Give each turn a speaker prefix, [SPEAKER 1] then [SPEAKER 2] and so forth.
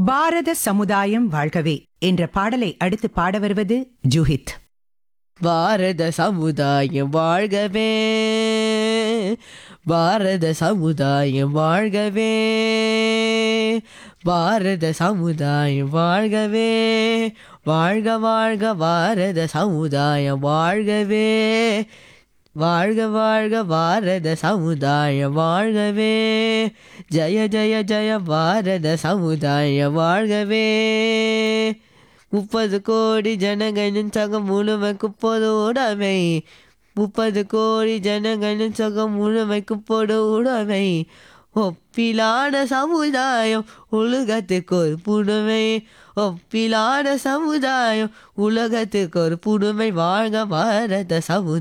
[SPEAKER 1] பாரத சமுதாயம் வாழ்கவே என்ற பாடலை அடுத்து பாட வருவது ஜூஹித்
[SPEAKER 2] பாரத சமுதாயம் வாழ்கவே பாரத சமுதாயம் வாழ்கவே பாரத சமுதாயம் வாழ்கவே வாழ்க வாழ்க பாரத சமுதாயம் வாழ்கவே வாழ்க வாழ்க பாரத சமுதாயம் வாழ்கவே ஜய ஜய ஜய பாரத சமுதாயம் வாழ்கவே முப்பது கோடி ஜனங்களின் சகம் முழுமைக்கு பொது உடைமை முப்பது கோடி ஜனங்களின் சகம் முழுமைக்கு பொது உடைமை ஒப்பிலான சமுதாயம் உலகத்துக்கு ஒரு புதுமை ஒப்பிலான சமுதாயம் உலகத்துக்கு ஒரு புதுமை வாழ்க பாரத சமுதாயம்